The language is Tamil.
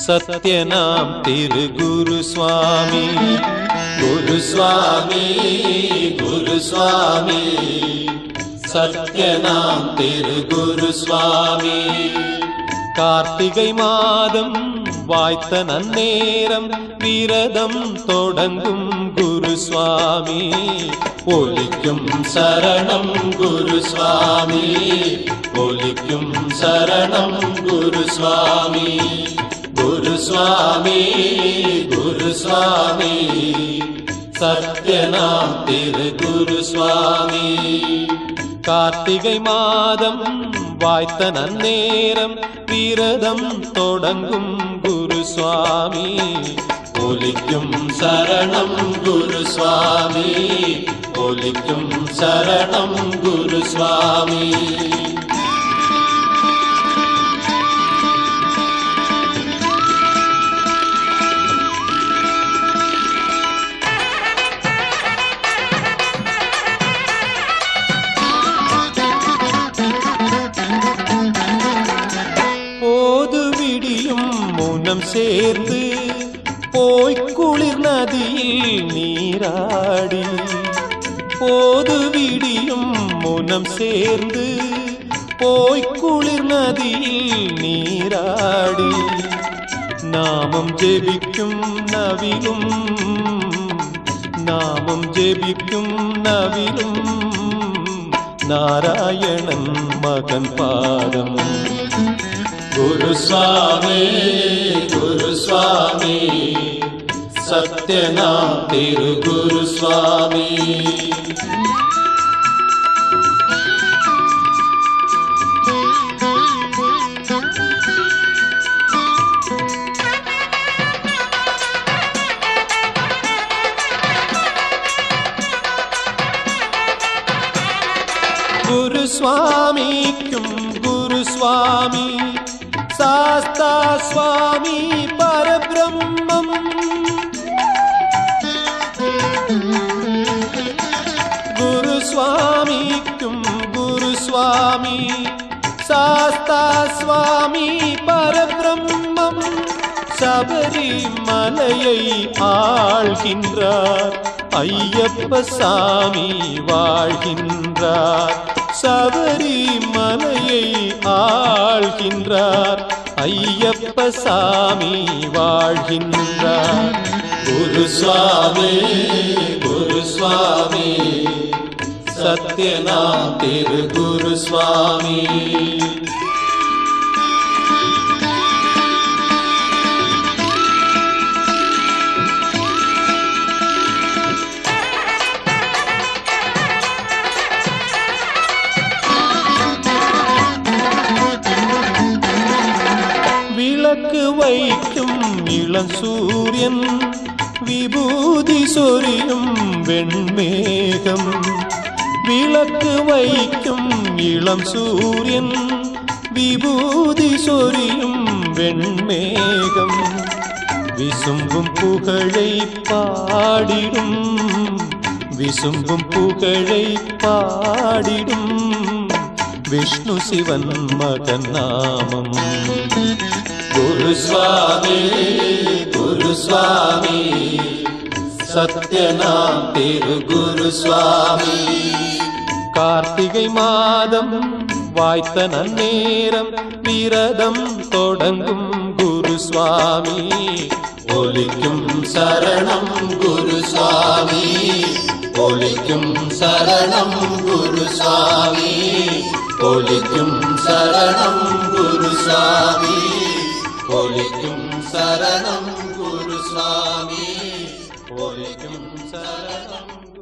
സത്യനാം തിരു ഗുരുസ്വാമി ഗുരുസ്വാമി ഗുരുസ്വാമി സത്യനാം തിരു ഗുരുസ്വാമി കാർത്തികை மாதம் வாய்த்த நன்னேரம் விரதம் தொடங்கும் குருசுவாமி ஒலிக்கும் சரணம் குருசுவாமி ஒலிக்கும் சரணம் குருசுவாமி குருசுவாமி குருசுவாமி சத்யநாம் திரு குருசுவாமி கார்த்திகை மாதம் வாய்த்த நன்னேரம் விரதம் தொடங்கும் குருசுவாமி ஒலிக்கும் சரணம் குருசுவாமி ஒலிக்கும் சரணம் குருசுவாமி போது விடியும் முனம் சேர்ந்து போய் குளிர் நதியில் நீராடி போது விடியும் முனம் சேர்ந்து போய் குளிர் நதியில் நீராடி நாமம் ஜெபிக்கும் நவிலும் நாமம் ஜெபிக்கும் நவிலும் நாராயணன் மகன் பாதம் குருஸ்வாமி குருஸ்வாமி சத்யநாம் திரு குருஸ்வாமி ഗുരുസ്വാമിക്കും ഗുരുസ്വാമി സാസ്താ സ്വാമി പരബ്രഹ്മം ഗുരുസ്വാമിക്കും ഗുരുസ്വാമി സാസ്താ സ്വാമി പരബ്രഹ്മം சபரிமலையை ஆள்கின்றார் ஐயப்ப சாமி வாழ்கின்றார் சபரிமலையை ஆள்கின்றார் ஐயப்ப சாமி வாழ்கின்றார் குருசுவாமி குருசுவாமி சத்யநாம் திரு குருசுவாமி விளக்கு வைக்கும் இளம் சூரியன் விபூதி சொரியும் வெண்மேகம் விளக்கு வைக்கும் இளம் சூரியன் விபூதி சொரியும் வெண்மேகம் விசும்பும் புகழை பாடிடும் விசும்பும் புகழை பாடிடும் விஷ்ணு சிவன் மகன் நாமம் குருஸ்வாமி குருஸ்வாமி சத்யநாம் திரு குருஸ்வாமி கார்த்திகை மாதம் வாய்த்த நன்னேரம் விரதம் தொடங்கும் குருஸ்வாமி ஒலிக்கும் சரணம் குருஸ்வாமி ஒலிக்கும் சரணம் குருஸ்வாமி ஒலிக்கும் சரணம் குருஸ்வாமி ஒலிக்கும் சரணம் குருஸ்வாமி ஒலிக்கும் சரணம் குரு